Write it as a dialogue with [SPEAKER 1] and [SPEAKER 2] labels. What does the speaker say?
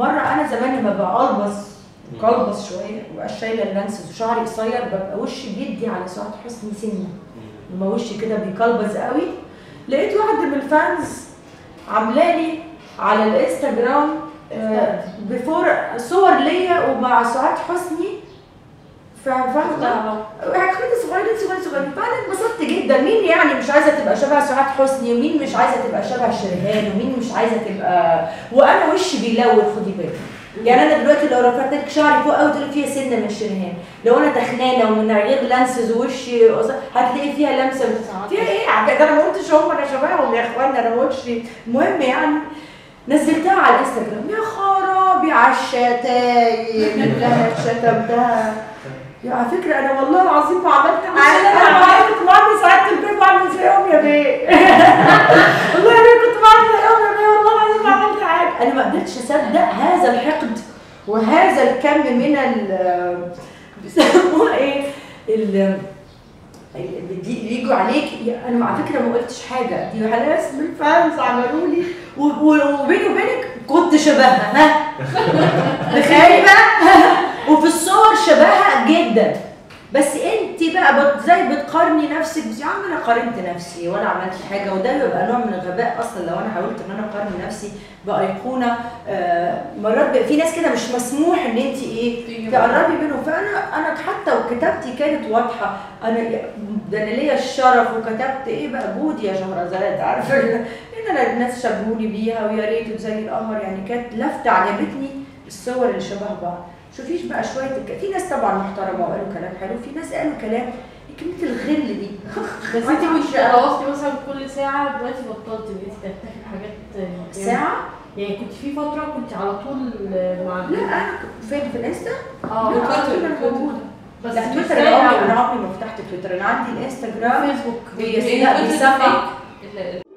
[SPEAKER 1] مره انا زمان لما بقلبص قلبص شويه وبقى شايله اللانسز وشعري قصير ببقى وشي بيدي على سعاد حسني سنه لما وشي كده بيقلبز قوي لقيت واحده من الفانز عامله لي على الانستجرام بفور صور ليا ومع سعاد حسني فا- فاهمه حكايه صغيرين صغيرين صغيرين فانا انبسطت جدا مين يعني مش عايزه تبقى شبه سعاد حسني ومين مش عايزه تبقى شبه شرهان ومين مش عايزه تبقى وانا وشي بيلون خدي بالك يعني انا دلوقتي لو رفعت لك شعري فوق قوي تقولي فيها سنه من شرهان لو انا تخنانه ومن غير لانسز ووشي قصير، هتلاقي فيها لمسه من- فيها ايه عجب ده انا ما قلتش هم انا شبههم يا اخوانا انا ما قلتش المهم يعني نزلتها على الانستجرام يا خرابي على الشتايم اللي انا شتمتها يا على فكره انا والله العظيم ما عملت حاجه انا والله كنت بعمل ساعات البيت بعمل زيهم يا بيه والله انا كنت بعمل زيهم يا بيه والله العظيم ما عملت حاجه انا ما قدرتش اصدق هذا الحقد وهذا الكم من ال بيسموها ايه ال ال- دي بيجوا عليك يا- انا على فكره ما قلتش حاجه دي ناس من الفانز عملوا لي و- و- وبيني وبينك كنت شبهها ها تخيلي بقى وفي الصور شبهها جدا بس انت بقى بت زي بتقارني نفسك بس يا عم انا قارنت نفسي ولا عملت حاجه وده بيبقى نوع من الغباء اصلا لو انا حاولت ان انا اقارن نفسي بايقونه آه مرات بيبقى في ناس كده مش مسموح ان انت ايه تقربي منهم فانا انا حتى وكتابتي كانت واضحه انا ده انا ليا الشرف وكتبت ايه بقى جودي يا شهرزاد عارفه ان انا الناس شبهوني بيها ويا ريت زي القمر يعني كانت لفته عجبتني الصور اللي شبه بعض شوفيش بقى شويه الك... في ناس طبعا محترمه وقالوا كلام حلو في ناس قالوا كلام كلمه الغل دي
[SPEAKER 2] بس انت كنت خلصتي مثلا كل ساعه دلوقتي بطلتي بقيتي تفتحي حاجات
[SPEAKER 1] ساعه
[SPEAKER 2] يعني كنت في فتره كنت على طول مع
[SPEAKER 1] لا انا كنت فين في الانستا
[SPEAKER 2] اه
[SPEAKER 1] لا،
[SPEAKER 3] تويتر،
[SPEAKER 1] أنا
[SPEAKER 3] تويتر.
[SPEAKER 1] موجودة.
[SPEAKER 2] بس
[SPEAKER 1] لا
[SPEAKER 2] مش
[SPEAKER 1] تويتر
[SPEAKER 2] زي
[SPEAKER 1] انا عمري
[SPEAKER 2] الأول.
[SPEAKER 1] انا عمري ما فتحت تويتر انا عندي الانستجرام
[SPEAKER 2] فيسبوك
[SPEAKER 1] بيس- لا، بيسمع
[SPEAKER 3] ال-